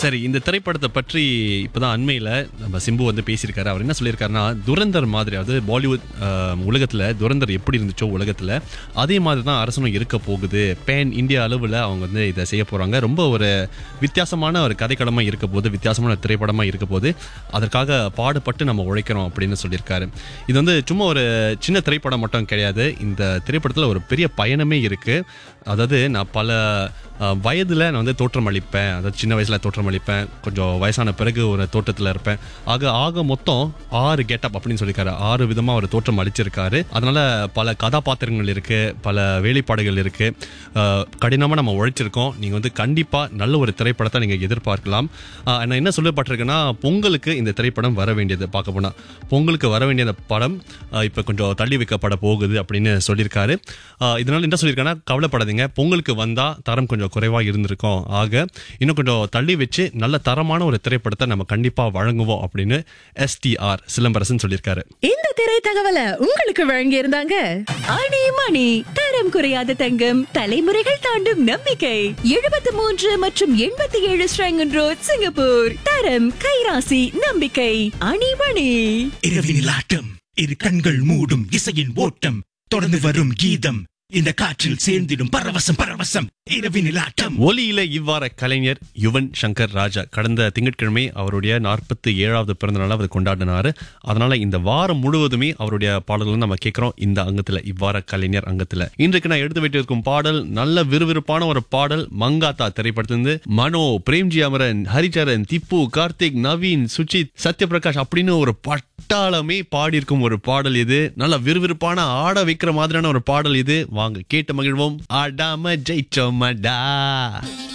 சரி இந்த திரைப்படத்தை பற்றி இப்பதான் அண்மையில நம்ம சிம்பு வந்து பேசியிருக்காரு அவர் என்ன சொல்லியிருக்காருன்னா துரந்தர் மாதிரி அதாவது பாலிவுட் அஹ், உலகத்துல துரந்தர் எப்படி இருந்துச்சோ உலகத்துல அதே மாதிரி தான் அரசனும் இருக்க போகுது பேன் இந்தியா அளவில் அவங்க வந்து இதை செய்ய போறாங்க ரொம்ப ஒரு வித்தியாசமான ஒரு கதைக்களமா இருக்க போது வித்தியாசமான ஒரு திரைப்படமா இருக்க போது அதற்காக பாடுபட்டு நம்ம உழைக்கிறோம் அப்படின்னு சொல்லியிருக்காரு இது வந்து சும்மா ஒரு சின்ன திரைப்படம் மட்டும் கிடையாது இந்த திரைப்படத்தில் ஒரு பெரிய பயணமே இருக்கு அதாவது நான் பல அஹ், வயதுல நான் வந்து தோற்றம் அளிப்பேன் அதாவது சின்ன வயசுல தோற்றம் அளிப்பேன் கொஞ்சம் வயசான பிறகு ஒரு தோற்றத்தில் இருப்பேன் ஆக ஆக மொத்தம் ஆறு கெட்டப் அப்படின்னு சொல்லியிருக்காரு ஆறு விதமா ஒரு தோற்றம் அளிச்சிருக்காரு அதனால பல கதாபாத்திரங்கள் இருக்கு பல வேலைப்பாடுகள் இருக்கு அஹ், கடினமா நம்ம உழைச்சிருக்கோம் நீங்க வந்து கண்டிப்பா நல்ல ஒரு திரைப்படத்தை நீங்க எதிர்பார்க்கலாம் அஹ், நான் என்ன சொல்லப்பட்டிருக்குன்னா பொங்கலுக்கு இந்த திரைப்படம் வர வேண்டியது பார்க்க போனா பொங்கலுக்கு வர வேண்டிய அந்த படம் அஹ், இப்ப கொஞ்சம் தள்ளி வைக்கப்பட போகுது அப்படின்னு சொல்லியிருக்காரு அஹ், இதனால என்ன சொல்லியிருக்காங்கன்னா கவலைப்படாதீங்க பொங்கலுக்கு வந்தா தரம் கொஞ்சம் குறைவா இருந்திருக்கும் ஆக இன்னும் கொஞ்சம் தள்ளி வச்சு நல்ல தரமான ஒரு திரைப்படத்தை நம்ம கண்டிப்பா வழங்குவோம் அப்படின்னு எஸ்டிஆர் சிலம்பரசன் சொல்லியிருக்காரு இந்த திரை தகவலை உங்களுக்கு வழங்கி இருந்தாங்க அணி மணி தரம் குறையாத தங்கம் தலைமுறைகள் தாண்டும் நம்பிக்கை எழுபத்தி மூன்று மற்றும் எண்பத்தி ஏழு ஸ்ரங்கன் ரோட் சிங்கப்பூர் தரம் கைராசி நம்பிக்கை அணிமணி இரவினில் ஆட்டம் இரு கண்கள் மூடும் இசையின் ஓட்டம் தொடர்ந்து வரும் கீதம் இந்த காற்றில் சேர்ந்திடும் பரவசம் பரவசம் இரவினில் ஆட்டம் ஒலியில இவ்வாற கலைஞர் யுவன் சங்கர் ராஜா கடந்த திங்கட்கிழமை அவருடைய நாற்பத்தி ஏழாவது பிறந்த நாள் அவர் கொண்டாடினாரு அதனால இந்த வாரம் முழுவதுமே அவருடைய பாடல்கள் நம்ம கேட்கிறோம் இந்த அங்கத்துல இவ்வாற கலைஞர் அங்கத்துல இன்றைக்கு நான் எடுத்து வைத்திருக்கும் பாடல் நல்ல விறுவிறுப்பான ஒரு பாடல் மங்காத்தா திரைப்படத்திலிருந்து மனோ பிரேம்ஜி அமரன் ஹரிச்சரன் திப்பு கார்த்திக் நவீன் சுஜித் சத்யபிரகாஷ் அப்படின்னு ஒரு பட்டாளமே பாடியிருக்கும் ஒரு பாடல் இது நல்ல விறுவிறுப்பான ஆட வைக்கிற மாதிரியான ஒரு பாடல் இது வாங்க கேட்டு மகிழ்வோம் ஆடாம ஜெயிச்சோமடா